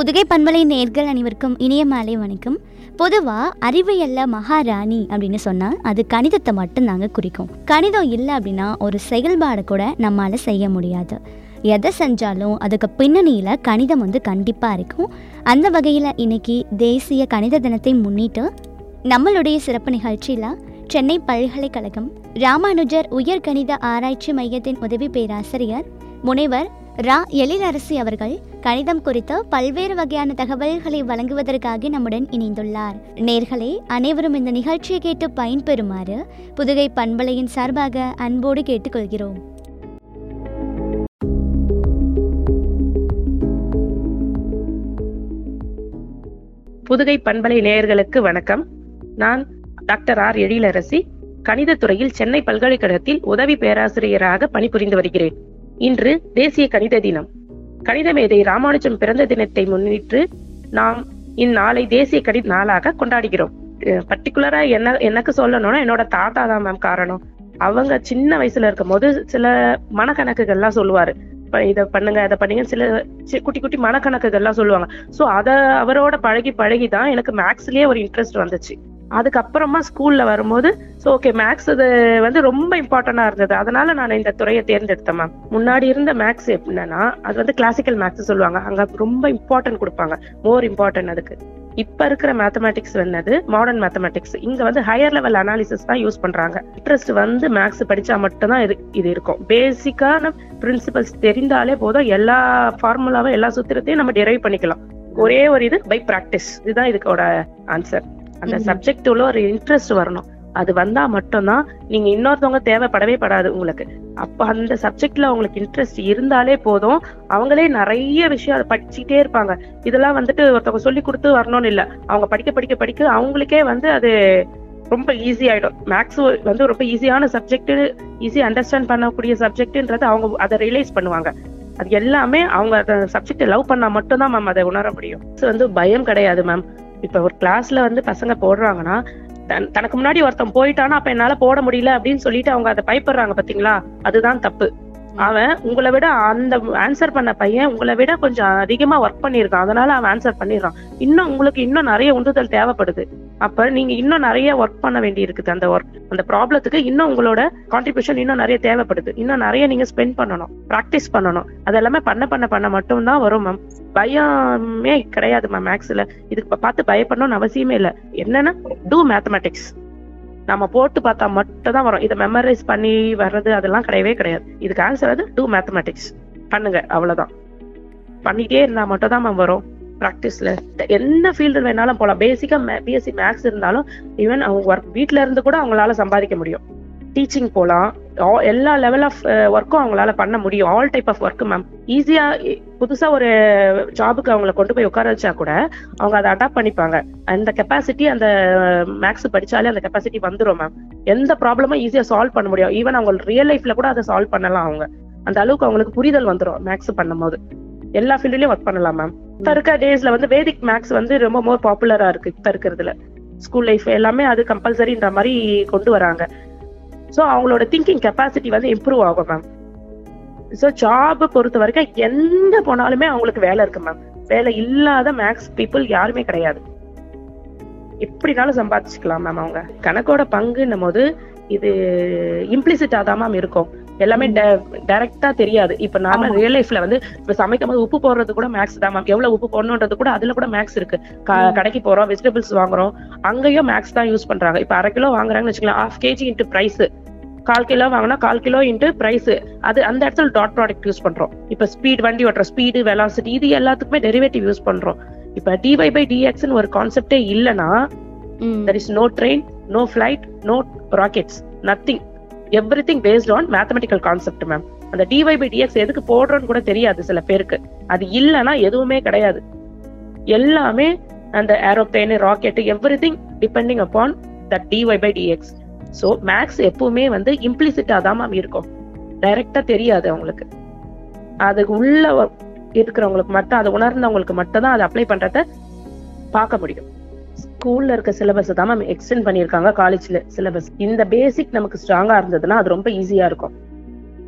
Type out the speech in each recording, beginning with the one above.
புதுகை பண்பலை நேர்கள் அனைவருக்கும் இனிய மாலை வணக்கம் பொதுவாக அறிவியல்ல மகாராணி அப்படின்னு சொன்னால் அது கணிதத்தை மட்டும்தாங்க குறிக்கும் கணிதம் இல்லை அப்படின்னா ஒரு செயல்பாடு கூட நம்மால் செய்ய முடியாது எதை செஞ்சாலும் அதுக்கு பின்னணியில் கணிதம் வந்து கண்டிப்பாக இருக்கும் அந்த வகையில் இன்னைக்கு தேசிய கணித தினத்தை முன்னிட்டு நம்மளுடைய சிறப்பு நிகழ்ச்சியில் சென்னை பல்கலைக்கழகம் ராமானுஜர் உயர்கணித ஆராய்ச்சி மையத்தின் உதவி பேராசிரியர் முனைவர் ரா எழிலரசி அவர்கள் கணிதம் குறித்த பல்வேறு வகையான தகவல்களை வழங்குவதற்காக நம்முடன் இணைந்துள்ளார் நேர்களே அனைவரும் இந்த நிகழ்ச்சியை கேட்டு பயன்பெறுமாறு புதுகை பண்பலையின் சார்பாக அன்போடு கேட்டுக்கொள்கிறோம் புதுகை பண்பலை நேயர்களுக்கு வணக்கம் நான் டாக்டர் ஆர் எழிலரசி கணிதத் துறையில் சென்னை பல்கலைக்கழகத்தில் உதவி பேராசிரியராக பணிபுரிந்து வருகிறேன் இன்று தேசிய கணித தினம் கணித மேதை ராமானுஜம் பிறந்த தினத்தை முன்னிட்டு நாம் இந்நாளை தேசிய கணித நாளாக கொண்டாடுகிறோம் பர்டிகுலரா என்ன எனக்கு சொல்லணும்னா என்னோட தாத்தா தான் மேம் காரணம் அவங்க சின்ன வயசுல இருக்கும் போது சில மனக்கணக்குகள்லாம் சொல்லுவாரு இப்ப இத பண்ணுங்க அதை பண்ணுங்க சில சி- குட்டி குட்டி மனக்கணக்குகள்லாம் சொல்லுவாங்க சோ அத அவரோட பழகி பழகி தான் எனக்கு மேக்ஸ்லயே ஒரு இன்ட்ரெஸ்ட் வந்துச்சு அதுக்கப்புறமா ஸ்கூல்ல வரும்போது ஸோ ஓகே மேக்ஸ் அது வந்து ரொம்ப இம்பார்ட்டண்டா இருந்தது அதனால நான் இந்த துறையை தேர்ந்தெடுத்தேன் மேம் முன்னாடி இருந்த மேக்ஸ் என்னன்னா அது வந்து கிளாசிக்கல் மேக்ஸ் சொல்லுவாங்க அங்க ரொம்ப இம்பார்ட்டன்ட் கொடுப்பாங்க மோர் இம்பார்ட்டன்ட் அதுக்கு இப்ப இருக்கிற மேத்தமேட்டிக்ஸ் என்னது மாடர்ன் மேத்தமேட்டிக்ஸ் இங்க வந்து ஹையர் லெவல் அனாலிசிஸ் தான் யூஸ் பண்றாங்க இன்ட்ரெஸ்ட் வந்து மேக்ஸ் படிச்சா மட்டும்தான் இது இது இருக்கும் பேசிக்கான பிரின்சிபல்ஸ் தெரிந்தாலே போதும் எல்லா ஃபார்முலாவும் எல்லா சூத்திரத்தையும் நம்ம டெரைவ் பண்ணிக்கலாம் ஒரே ஒரு இது பை பிராக்டிஸ் இதுதான் இதுக்கோட ஆன்சர் அந்த ம்ஹும். சப்ஜெக்ட் உள்ள ஒரு இன்ட்ரெஸ்ட் வரணும் அது வந்தா மட்டும்தான் நீங்க இன்னொருத்தவங்க தேவைப்படவே படாது உங்களுக்கு அப்ப அந்த சப்ஜெக்ட்ல உங்களுக்கு இன்ட்ரெஸ்ட் இருந்தாலே போதும் அவங்களே நிறைய விஷயம் அதை படிச்சுட்டே இருப்பாங்க இதெல்லாம் வந்துட்டு ஒருத்தவங்க சொல்லி கொடுத்து வரணும்னு இல்ல அவங்க படிக்க படிக்க படிக்க அவங்களுக்கே வந்து அது ரொம்ப ஈஸி ஆயிடும் மேக்ஸ் வந்து ரொம்ப ஈஸியான சப்ஜெக்ட் ஈஸி அண்டர்ஸ்டாண்ட் பண்ணக்கூடிய சப்ஜெக்ட்ன்றது அவங்க அதை ரியலைஸ் பண்ணுவாங்க அது எல்லாமே அவங்க அந்த சப்ஜெக்ட் லவ் பண்ணா மட்டும்தான் மேம் அதை உணர முடியும் So வந்து பயம் கிடையாது மேம் இப்ப ஒரு கிளாஸ்ல வந்து பசங்க போடுறாங்கன்னா தன்- தனக்கு முன்னாடி ஒருத்தன் போயிட்டானா அப்ப என்னால போட முடியல அப்படின்னு சொல்லிட்டு அவங்க அதை பயப்படுறாங்க பாத்தீங்களா அதுதான் தப்பு அவன் உங்களை விட அந்த ஆன்சர் பண்ண பையன் உங்களை விட கொஞ்சம் அதிகமா ஒர்க் பண்ணியிருக்கான் அதனால அவன் ஆன்சர் பண்ணிடுறான் இன்னும் உங்களுக்கு இன்னும் நிறைய உந்துதல் தேவைப்படுது அப்ப நீங்க இன்னும் நிறைய ஒர்க் பண்ண வேண்டி இருக்குது அந்த ஒர்க் அந்த ப்ராப்ளத்துக்கு இன்னும் உங்களோட கான்ட்ரிபியூஷன் இன்னும் நிறைய தேவைப்படுது இன்னும் நிறைய நீங்க ஸ்பெண்ட் பண்ணணும் ப்ராக்டிஸ் பண்ணணும் அதெல்லாமே பண்ண பண்ண பண்ண மட்டும்தான் வரும் மேம் பயமே கிடையாது மேம் மேக்ஸ்ல இதுக்கு ப- பார்த்து பயப்படணும்னு அவசியமே இல்லை என்னன்னா டூ மேத்தமெட்டிக்ஸ் நம்ம போட்டு பார்த்தா மட்டும் தான் வரும் இதை மெமரைஸ் பண்ணி வர்றது அதெல்லாம் கிடையவே கிடையாது இதுக்கு ஆன்சர் வந்து டூ மேத்தமெட்டிக்ஸ் பண்ணுங்க அவ்வளவுதான் பண்ணிட்டே இருந்தா மட்டும் தான் மேம் வரும் ப்ராக்டிஸ்ல என்ன ஃபீல்டு வேணாலும் போகலாம் பேசிக்கா பிஎஸ்சி மேக்ஸ் இருந்தாலும் ஈவன் அவங்க ஒர்க் வீட்ல இருந்து கூட அவங்களால சம்பாதிக்க முடியும் டீச்சிங் போகலாம் எல்லா லெவல் ஆஃப் ஒர்க்கும் அவங்களால பண்ண முடியும் all type of work ma'am ஈஸியா புதுசா ஒரு ஜாபுக்கு அவங்கள கொண்டு போய் உட்கார வச்சா கூட அவங்க அதை அடாப்ட் பண்ணிப்பாங்க அந்த கெப்பாசிட்டி அந்த மேக்ஸ் படிச்சாலே அந்த கெப்பாசிட்டி வந்துரும் மேம் எந்த ப்ராப்ளமும் ஈஸியா சால்வ் பண்ண முடியும் ஈவன் அவங்க ரியல் லைஃப்ல கூட அதை சால்வ் பண்ணலாம் அவங்க அந்த அளவுக்கு அவங்களுக்கு புரிதல் வந்துரும் மேக்ஸ் பண்ணும்போது எல்லா ஃபீல்ட்லயும் ஒர்க் பண்ணலாம் மேம் இப்ப இருக்க டேஸ்ல வந்து வேதிக் மேக்ஸ் வந்து ரொம்ப மோர் பாப்புலரா இருக்கு இப்ப இருக்கிறதுல ஸ்கூல் லைஃப் எல்லாமே அது கம்பல்சரின்ற மாதிரி கொண்டு வராங்க ஸோ அவங்களோட திங்கிங் கெப்பாசிட்டி வந்து இம்ப்ரூவ் ஆகும் மேம் ஸோ ஜாப் பொறுத்த வரைக்கும் எங்க போனாலுமே அவங்களுக்கு வேலை இருக்கு மேம் வேலை இல்லாத மேக்ஸ் பீப்புள் யாருமே கிடையாது எப்படினாலும் சம்பாதிச்சுக்கலாம் மேம் அவங்க கணக்கோட பங்குன்னும் போது இது இம்ப்ளிசிட்டா தான் மேம் இருக்கும் எல்லாமே டைரக்டா தெரியாது இப்ப நார்மல் ஆமா. ரியல் லைஃப்ல வந்து இப்ப சமைக்கும் போது உப்பு போடுறது கூட மேக்ஸ் தான் மேம் எவ்வளவு உப்பு போடணுன்றது கூட அதுல கூட மேக்ஸ் இருக்கு க- ம். கடைக்கு போறோம் வெஜிடபிள்ஸ் வாங்குறோம் அங்கேயும் மேக்ஸ் தான் யூஸ் பண்றாங்க இப்ப அரை கிலோ வாங்குறாங்கன்னு வச்சுக்கலாம் ஹாஃப் கேஜி இன்ட்டு பிரைஸ் கால் கிலோ வாங்கினா கால் கிலோ இன்ட்டு பிரைஸ் அது அந்த இடத்துல டாட் ப்ராடக்ட் யூஸ் பண்றோம் இப்ப ஸ்பீட் வண்டி ஓட்டுற ஸ்பீடு வெலாசிட்டி இது எல்லாத்துக்குமே டெரிவேட்டிவ் யூஸ் பண்றோம் இப்ப டிவை பை டிஎக்ஸ்னு ஒரு கான்செப்டே இல்லைன்னா ம். there is no train no flight no rockets nothing everything based on mathematical concept ma'am அந்த dy by dx எதுக்கு போடுறோம்னு கூட தெரியாது சில பேருக்கு அது இல்லைன்னா எதுவுமே கிடையாது எல்லாமே அந்த aeroplane rocket everything depending upon that dy by dx so maths எப்பவுமே வந்து இம்ப்ளிசிட்டா தான் மேம் இருக்கும் டைரக்டா தெரியாது அவங்களுக்கு அதுக்கு உள்ள இருக்கிறவங்களுக்கு மட்டும் அதை உணர்ந்தவங்களுக்கு மட்டும் தான் அதை அப்ளை பண்றத பார்க்க முடியும் ஸ்கூல்ல இருக்க சிலபஸ் தான் மேம் எக்ஸ்டெண்ட் பண்ணியிருக்காங்க காலேஜ்ல சிலபஸ் இந்த பேசிக் நமக்கு ஸ்ட்ராங்கா இருந்ததுன்னா அது ரொம்ப ஈஸியா இருக்கும்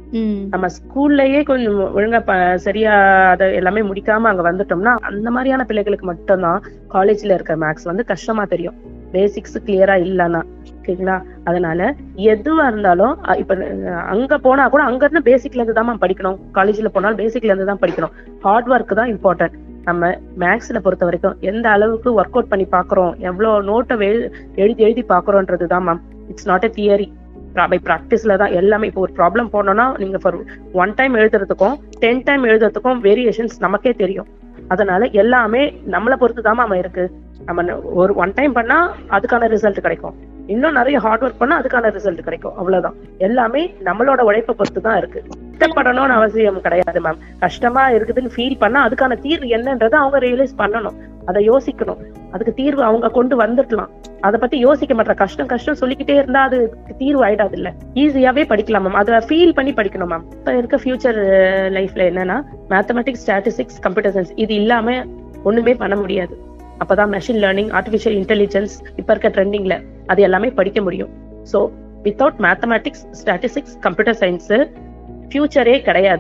ம் நம்ம ஸ்கூல்லயே கொஞ்சம் ஒழுங்கா ப- சரியா அதை எல்லாமே முடிக்காம அங்க வந்துட்டோம்னா அந்த மாதிரியான பிள்ளைகளுக்கு மட்டும்தான் காலேஜ்ல இருக்க மேக்ஸ் வந்து கஷ்டமா தெரியும் பேசிக்ஸ் கிளியரா இல்லைன்னா ஓகேங்களா அதனால எதுவா இருந்தாலும் அ- இப்ப அஹ், அங்க போனா கூட அங்க இருந்து பேசிக்ல இருந்து தான் படிக்கணும் காலேஜ்ல போனாலும் பேசிக்ல இருந்து தான் படிக்கணும் ஹார்ட் ஒர்க் தான் இம்பார்ட்டன்ட் நம்ம மேக்ஸ்ல பொறுத்த வரைக்கும் எந்த அளவுக்கு ஒர்க் அவுட் பண்ணி பாக்குறோம் எவ்வளவு நோட்டை எழுதி எழுதி பாக்குறோன்றது தான் ma'am it's not a theory by ப்ராக்டிஸ்ல தான் எல்லாமே இப்போ ஒரு ப்ராப்ளம் போனோம்னா நீங்க ஃபார் ஒன் டைம் எழுதுறதுக்கும் டென் டைம் எழுதுறதுக்கும் வேரியேஷன்ஸ் நமக்கே தெரியும் அதனால எல்லாமே நம்மளை பொறுத்து தான் மேம் இருக்கு நம்ம ந- ஒரு ஒன் டைம் பண்ணா அதுக்கான ரிசல்ட் கிடைக்கும் இன்னும் நிறைய ஹார்ட் ஒர்க் பண்ணா அதுக்கான ரிசல்ட் கிடைக்கும் அவ்வளவுதான் எல்லாமே நம்மளோட உழைப்பை பொறுத்து தான் இருக்கு கஷ்டப்படணும்னு அவசியம் கிடையாது மேம் கஷ்டமா இருக்குதுன்னு ஃபீல் பண்ணா அதுக்கான தீர்வு என்னன்றதை அவங்க ரியலைஸ் பண்ணணும் அதை யோசிக்கணும் அதுக்கு தீர்வு அவங்க கொண்டு வந்துடலாம் அதை பத்தி யோசிக்க மாட்டா கஷ்டம் கஷ்டம் சொல்லிக்கிட்டே இருந்தா அது தீர்வு ஆயிடாது இல்ல ஈஸியாவே படிக்கலாம் மேம் அதை ஃபீல் பண்ணி படிக்கணும் மேம் இப்ப இருக்க ஃபியூச்சர் லைஃப்ல என்னன்னா மேத்தமெட்டிக்ஸ் ஸ்டாட்டிஸ்டிக்ஸ் கம்ப்யூட்டர் சயின்ஸ் இது இல்லாம ஒண்ணுமே பண்ண முடியாது அப்பதான் மெஷின் லேர்னிங் ஆர்டிஃபிஷியல் இன்டெலிஜென்ஸ் இப்ப இருக்க ட்ரெண்டிங்ல அது எல்லாமே படிக்க முடியும் so without mathematics statistics computer science ஃபியூச்சரே கிடையாது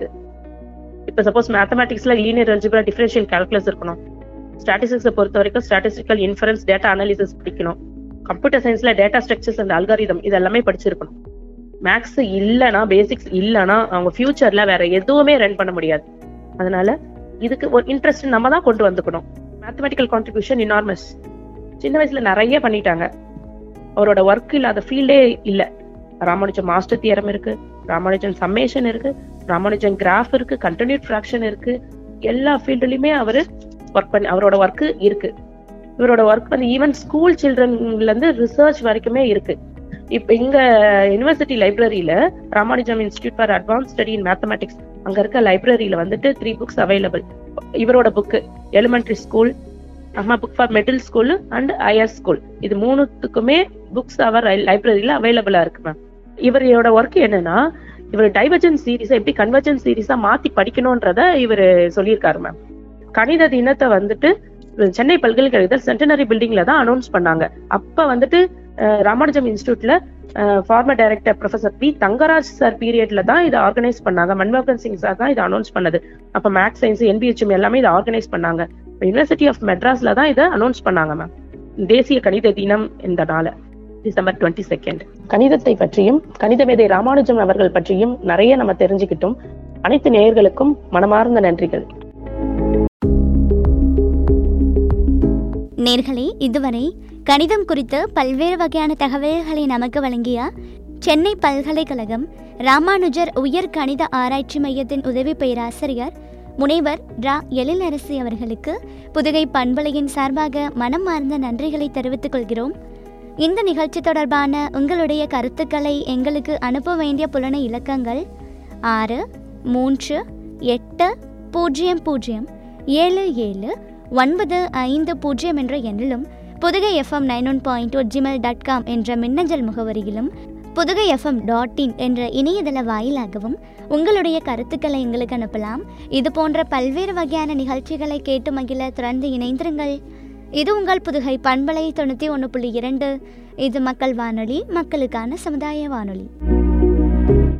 இப்ப சப்போஸ் மேத்தமெட்டிக்ஸ்ல லீனியர் அல்ஜிப்ரா டிஃபரன்ஷியல் கால்குலஸ் இருக்கணும் ஸ்டாட்டிஸ்டிக்ஸை பொறுத்த வரைக்கும் ஸ்டாட்டிஸ்டிக்கல் இன்ஃபரன்ஸ் டேட்டா அனாலிசிஸ் படிக்கணும் கம்ப்யூட்டர் சயின்ஸ்ல டேட்டா ஸ்ட்ரக்சர்ஸ் அண்ட் அல்காரிதம் இது எல்லாமே படிச்சிருக்கணும் மேக்ஸ் இல்லனா பேசிக்ஸ் இல்லனா அவங்க ஃபியூச்சர்ல வேற எதுவுமே ரன் பண்ண முடியாது அதனால இதுக்கு ஒரு இன்ட்ரெஸ்ட் நம்ம தான் கொண்டு வந்துக்கணும் மேத்தமெட்டிக்கல் கான்ட்ரிபியூஷன் இனார்மஸ் சின்ன வயசுல நிறைய பண்ணிட்டாங்க அவரோட ஒர்க் இல்லாத ஃபீல்டே இல்ல ராமானுஜன் மாஸ்டர் தியரம் இருக்கு ராமானுஜன் சம்மேஷன் இருக்கு ராமானுஜன் கிராஃப் இருக்கு கண்டினியூட் ஃபிராக்ஷன் இருக்கு எல்லா ஃபீல்டுலயுமே அவரு ஒர்க் பண்ணி அவரோட ஒர்க் இருக்கு இவரோட ஒர்க் வந்து ஈவன் ஸ்கூல் சில்ட்ரன்ல இருந்து ரிசர்ச் வரைக்குமே இருக்கு இப்ப இங்க யுனிவர்சிட்டி லைப்ரரியில Ramanujan institute for advance study in mathematics அங்க இருக்க லைப்ரரியில வந்துட்டு த்ரீ புக்ஸ் அவைலபிள் இவரோட புக்கு எலிமெண்டரி ஸ்கூல் அம்மா book for middle school and higher school இது மூணுத்துக்குமே புக்ஸ் அவர் லைப்ரரியில அவைலபிளா இருக்கு மேம் இவரோட ஒர்க் என்னன்னா இவர் டைவர்ஜன் சீரிஸை எப்படி கன்வர்ஜன் சீரிஸா மாத்தி படிக்கணும்ன்றத இவர் சொல்லியிருக்காரு மேம் கணித தினத்தை வந்துட்டு சென்னை பல்கலைக்கழகத்தில் சென்டனரி பில்டிங்ல தான் அனௌன்ஸ் பண்ணாங்க அப்ப வந்துட்டு அஹ், ராமானுஜம் இன்ஸ்டியூட்ல former director professor P Thangaraj sir பீரியட்ல தான் இதை ஆர்கனைஸ் பண்ணாங்க மன்மோகன் சிங் சார் தான் இதை அனௌன்ஸ் பண்ணது அப்ப மேக்ஸ் சயின்ஸ் என்பிஹெச்எம் எல்லாமே இதை ஆர்கனைஸ் பண்ணாங்க யுனிவர்சிட்டி ஆஃப் மெட்ராஸ்ல தான் இதை அனௌன்ஸ் பண்ணாங்க மேம் தேசிய கணித தினம் இந்த நாள டிசம்பர் டுவெண்ட்டி செகண்ட் கணிதத்தை பற்றியும் கணித மேதை ராமானுஜம் அவர்கள் பற்றியும் நிறைய நம்ம தெரிஞ்சுக்கிட்டோம் அனைத்து நேயர்களுக்கும் மனமார்ந்த நன்றிகள் நேர்களே இதுவரை கணிதம் குறித்து பல்வேறு வகையான தகவல்களை நமக்கு வழங்கிய சென்னை பல்கலைக்கழகம் ராமானுஜர் உயர் கணித ஆராய்ச்சி மையத்தின் உதவி பேராசிரியர் முனைவர் ரா எழிலரசி அவர்களுக்கு புதுகை பண்பலையின் சார்பாக மனமார்ந்த நன்றிகளை தெரிவித்துக் கொள்கிறோம் இந்த நிகழ்ச்சி தொடர்பான உங்களுடைய கருத்துக்களை எங்களுக்கு அனுப்ப வேண்டிய புலனை இலக்கங்கள் ஆறு மூன்று எட்டு பூஜ்ஜியம் பூஜ்ஜியம் ஏழு ஏழு ஒன்பது ஐந்து பூஜ்ஜியம் என்ற எண்ணிலும் Pudugai FM nine one point two Gmail dot com என்ற மின்னஞ்சல் முகவரியிலும் புதுகை எஃப்எம் டாட் இன் என்ற இணையதள வாயிலாகவும் உங்களுடைய கருத்துக்களை எங்களுக்கு அனுப்பலாம் இது போன்ற பல்வேறு வகையான நிகழ்ச்சிகளை கேட்டு மகிழ தொடர்ந்து இணைந்திருங்கள் இது உங்கள் புதுகை பண்பலை தொண்ணூற்றி ஒன்று புள்ளி இரண்டு இது மக்கள் வானொலி மக்களுக்கான சமுதாய வானொலி